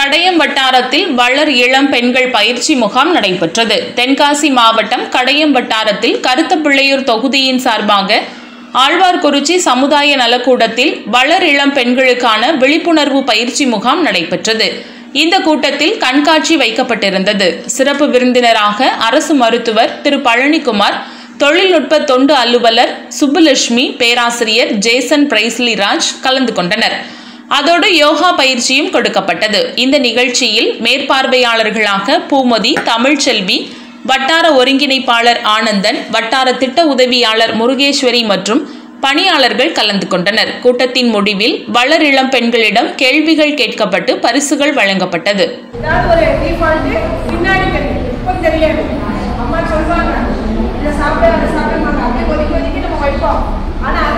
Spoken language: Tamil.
கடையம் வட்டாரத்தில் வளர் இளம் பெண்கள் பயிற்சி முகாம் நடைபெற்றது தென்காசி மாவட்டம் கடையம் வட்டாரத்தில் கருத்தப்பிள்ளையூர் தொகுதியின் சார்பாக ஆழ்வார்குறிச்சி சமுதாய நலக்கூடத்தில் வளர் இளம் பெண்களுக்கான விழிப்புணர்வு பயிற்சி முகாம் நடைபெற்றது இந்த கூட்டத்தில் கண்காட்சி வைக்கப்பட்டிருந்தது சிறப்பு விருந்தினராக அரசு மருத்துவர் திரு பழனிக்குமார் தொழில்நுட்ப தொண்டு அலுவலர் சுப்புலட்சுமி பேராசிரியர் ஜேசன் பிரைஸ்லி ராஜ் கலந்து கொண்டனர் அதோடு யோகா பயிற்சியும் கொடுக்கப்பட்டது இந்த நிகழ்ச்சியில் மேற்பார்வையாளர்களாக பூமதி தமிழ்ச்செல்வி வட்டார ஒருங்கிணைப்பாளர் ஆனந்தன் வட்டார திட்ட உதவியாளர் முருகேஸ்வரி மற்றும் பணியாளர்கள் கலந்து கொண்டனர் கூட்டத்தின் முடிவில் வளர் இளம் பெண்களிடம் கேள்விகள் கேட்கப்பட்டு பரிசுகள் வழங்கப்பட்டது ஏதாவது ஒரு டிஃபால்ட்டு பின்னாடி தெரியும் இப்போ தெரியாது அம்மா சொல்லுவாங்க இதை சாப்பிட அதை சாப்பிட மாட்டோம் அப்படியே கொதிக்க கொதிக்க நம்ம வைப்போம் ஆனால்